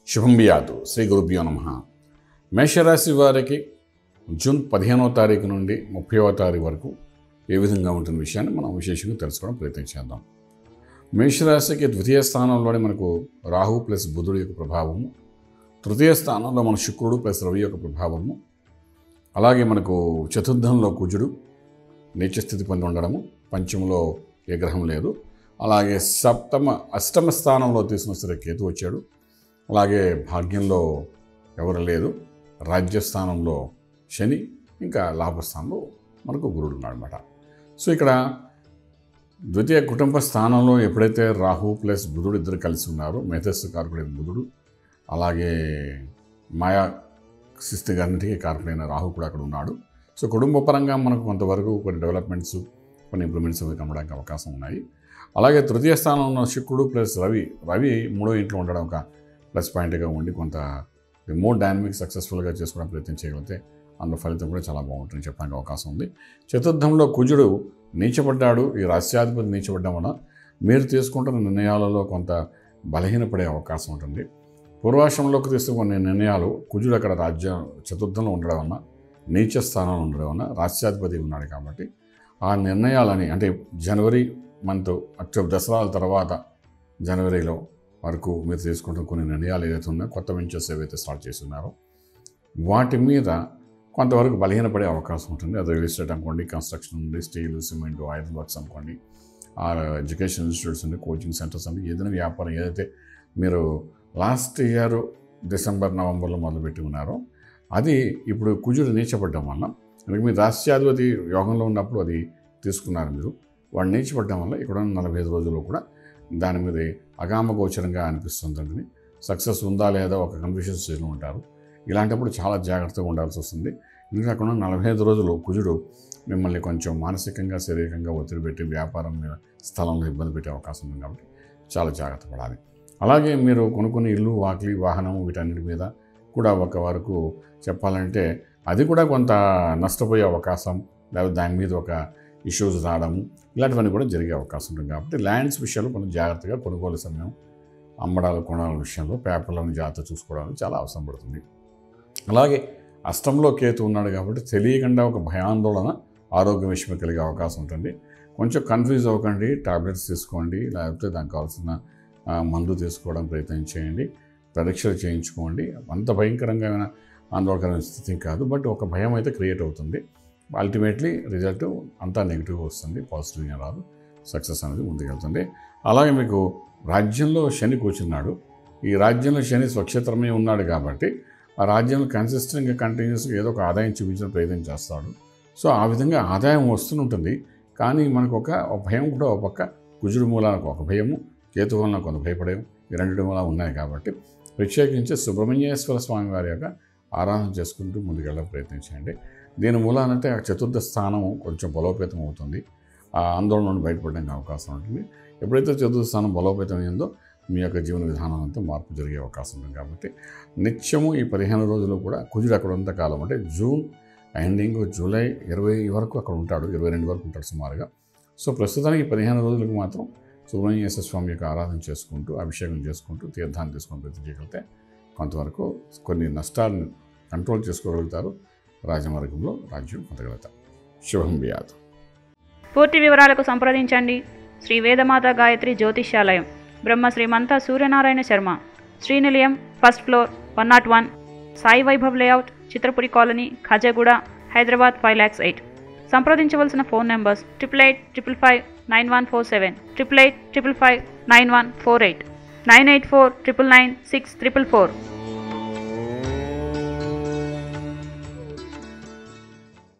శుభం బియాదు శ్రీ గురుభ్యో నమ మేషరాశి వారికి జూన్ పదిహేనవ తారీఖు నుండి ముప్పైవ తారీఖు వరకు ఏ విధంగా ఉంటున్న విషయాన్ని మనం విశేషంగా తెలుసుకోవడం ప్రయత్నం చేద్దాం మేషరాశికి ద్వితీయ స్థానంలోనే మనకు రాహు ప్లస్ బుధుడు యొక్క ప్రభావము తృతీయ స్థానంలో మన శుక్రుడు ప్లస్ రవి యొక్క ప్రభావము అలాగే మనకు చతుర్థంలో కుజుడు నీచస్థితి పొంది ఉండడము పంచములో ఏ గ్రహం లేదు అలాగే సప్తమ అష్టమ స్థానంలో తీసుకున్న సరే కేతు వచ్చాడు అలాగే భాగ్యంలో ఎవరు లేదు రాజ్యస్థానంలో శని ఇంకా లాభస్థానంలో మనకు గురుడు ఉన్నాడు అనమాట సో ఇక్కడ ద్వితీయ కుటుంబ స్థానంలో ఎప్పుడైతే రాహు ప్లస్ బుధుడు ఇద్దరు కలిసి ఉన్నారో మేధస్సు కారకుడైన బుధుడు అలాగే మాయా శిస్తుగాన్నిటికీ కారకుడైన రాహు కూడా అక్కడ ఉన్నాడు సో కుటుంబ పరంగా మనకు కొంతవరకు కొన్ని డెవలప్మెంట్స్ కొన్ని ఇంప్రూవ్మెంట్స్ అవి కనబడడానికి అవకాశం ఉన్నాయి అలాగే తృతీయ స్థానంలో ఉన్న శుక్రుడు ప్లస్ రవి రవి మూడో ఇంట్లో ఉండడం ఒక ప్లస్ పాయింట్గా ఉండి కొంత మోర్ డైనమిక్ సక్సెస్ఫుల్గా చేసుకోవడం ప్రయత్నం చేయగలిగితే అందులో ఫలితం కూడా చాలా బాగుంటుంది చెప్పడానికి అవకాశం ఉంది చతుర్థంలో కుజుడు నీచపడ్డాడు ఈ రాష్ట్రాధిపతి నీచపడ్డం వలన మీరు తీసుకుంటున్న నిర్ణయాలలో కొంత బలహీనపడే అవకాశం ఉంటుంది పూర్వాశ్రమంలోకి తీసుకునే నిర్ణయాలు కుజుడు అక్కడ రాజ్య చతుర్థంలో ఉండడం వలన నీచ స్థానంలో ఉండడం వలన రాష్ట్రాధిపతి ఉన్నాడు కాబట్టి ఆ నిర్ణయాలని అంటే జనవరి మంత్ అక్టోబర్ దసరాల తర్వాత జనవరిలో వరకు మీరు తీసుకుంటున్న కొన్ని నిర్ణయాలు ఏదైతే ఉన్నాయో కొత్త వెంచర్స్ ఏవైతే స్టార్ట్ చేస్తున్నారో వాటి మీద కొంతవరకు బలహీనపడే అవకాశం ఉంటుంది అది రియల్ ఎస్టేట్ అనుకోండి కన్స్ట్రక్షన్ ఉంది స్టీల్ సిమెంట్ ఐరన్ వర్క్స్ అనుకోండి ఆ ఎడ్యుకేషన్ ఇన్స్టిట్యూట్స్ ఉంది కోచింగ్ సెంటర్స్ ఉంది ఏదైనా వ్యాపారం ఏదైతే మీరు లాస్ట్ ఇయర్ డిసెంబర్ నవంబర్లో మొదలుపెట్టి ఉన్నారో అది ఇప్పుడు కుజుడు నీచపడ్డం వల్ల అందుకే మీరు రాష్ట్రాధిపతి యోగంలో ఉన్నప్పుడు అది తీసుకున్నారు మీరు వాడు నీచపడ్డం వల్ల ఇక్కడ ఉన్న నలభై ఐదు రోజుల్లో కూడా దాని మీద అగామ గోచరంగా అనిపిస్తుందండి సక్సెస్ ఉందా లేదా ఒక కన్ఫ్యూషన్ స్టేజ్లో ఉంటారు ఇలాంటప్పుడు చాలా జాగ్రత్తగా ఉండాల్సి వస్తుంది ఎందుకంటే అక్కడ ఉన్న నలభై ఐదు రోజులు కుజుడు మిమ్మల్ని కొంచెం మానసికంగా శారీరకంగా ఒత్తిడి పెట్టి వ్యాపారం మీద స్థలంలో ఇబ్బంది పెట్టే అవకాశం ఉంది కాబట్టి చాలా జాగ్రత్త పడాలి అలాగే మీరు కొనుక్కున్న ఇల్లు వాకిలి వాహనం వీటన్నిటి మీద కూడా ఒక వరకు చెప్పాలంటే అది కూడా కొంత నష్టపోయే అవకాశం లేకపోతే దాని మీద ఒక ఇష్యూస్ రావడము ఇలాంటివన్నీ కూడా జరిగే అవకాశం ఉంటుంది కాబట్టి ల్యాండ్స్ విషయంలో కొంచెం జాగ్రత్తగా కొనుగోలు సమయం అమ్మడాలు కొనాల విషయంలో పేపర్లను జాగ్రత్త చూసుకోవడానికి చాలా అవసరం పడుతుంది అలాగే అష్టంలో కేతు ఉన్నాడు కాబట్టి తెలియకుండా ఒక భయాందోళన ఆరోగ్య విషయం కలిగే అవకాశం ఉంటుంది కొంచెం కన్ఫ్యూజ్ అవ్వకండి టాబ్లెట్స్ తీసుకోండి లేకపోతే దానికి కావాల్సిన ఆ, మందు తీసుకోవడం ప్రయత్నం చేయండి పరీక్షలు చేయించుకోండి అంత భయంకరంగా ఆందోళనకరమైన స్థితి కాదు బట్ ఒక భయం అయితే క్రియేట్ అవుతుంది అల్టిమేట్లీ రిజల్ట్ అంతా నెగిటివ్ వస్తుంది పాజిటివ్గా రాదు సక్సెస్ అనేది ముందుకెళ్తుంది అలాగే మీకు రాజ్యంలో శని కూర్చున్నాడు ఈ రాజ్యంలో శని స్వక్షేత్రమే ఉన్నాడు కాబట్టి ఆ రాజ్యంలో కన్సిస్టెంట్గా కంటిన్యూస్గా ఏదో ఒక ఆదాయం చూపించడం ప్రయత్నం చేస్తాడు సో ఆ విధంగా ఆదాయం వస్తుంటుంది కానీ మనకు ఒక ఒక భయం కూడా ఒక పక్క కుజుడు మూలానికి ఒక భయము కేతు వలన కొంత భయపడేం ఈ రెండు మూలా ఉన్నాయి కాబట్టి ప్రత్యేకించి సుబ్రహ్మణ్యేశ్వర స్వామి వారి యొక్క ఆరాధన చేసుకుంటూ ముందుకెళ్ళ ప్రయత్నం చేయండి దీని మూలానంటే ఆ చతుర్థ స్థానం కొంచెం బలోపేతం అవుతుంది ఆ ఆందోళన నుండి బయటపడడానికి అవకాశం ఉంటుంది ఎప్పుడైతే చతుర్థ స్థానం బలోపేతం అయిందో మీ యొక్క జీవన విధానం అంతా మార్పు జరిగే అవకాశం ఉంది కాబట్టి నిత్యము ఈ పదిహేను రోజులు కూడా కుజుడు అక్కడ ఉన్నంత కాలం అంటే జూన్ ఎండింగ్ జూలై ఇరవై వరకు అక్కడ ఉంటాడు ఇరవై రెండు వరకు ఉంటాడు సుమారుగా సో ప్రస్తుతానికి ఈ పదిహేను రోజులకు మాత్రం సుబ్రహ్మణ్యేశ్వర స్వామి యొక్క ఆరాధన చేసుకుంటూ అభిషేకం చేసుకుంటూ తీర్థాన్ని తీసుకొని ప్రతి చేయగలిగితే కొంతవరకు కొన్ని నష్టాలను కంట్రోల్ చేసుకోగలుగుతారు రాజమార్గంలో రాజ్యం పొందగలుగుతారు శుభం వ్యాధు పూర్తి వివరాలకు సంప్రదించండి Shri Vedamata Gayatri Jyotishyalayam Brahma Srimantha Suryanarayana Sharma Srinilayam first floor one nought one Sai Vaibhav layout Chitrapuri colony Khajaguda Hyderabad five lakhs eight సంప్రదించవలసిన phone numbers triple eight triple five nine one four seven triple eight triple five nine one four eight nine eight four triple nine six triple four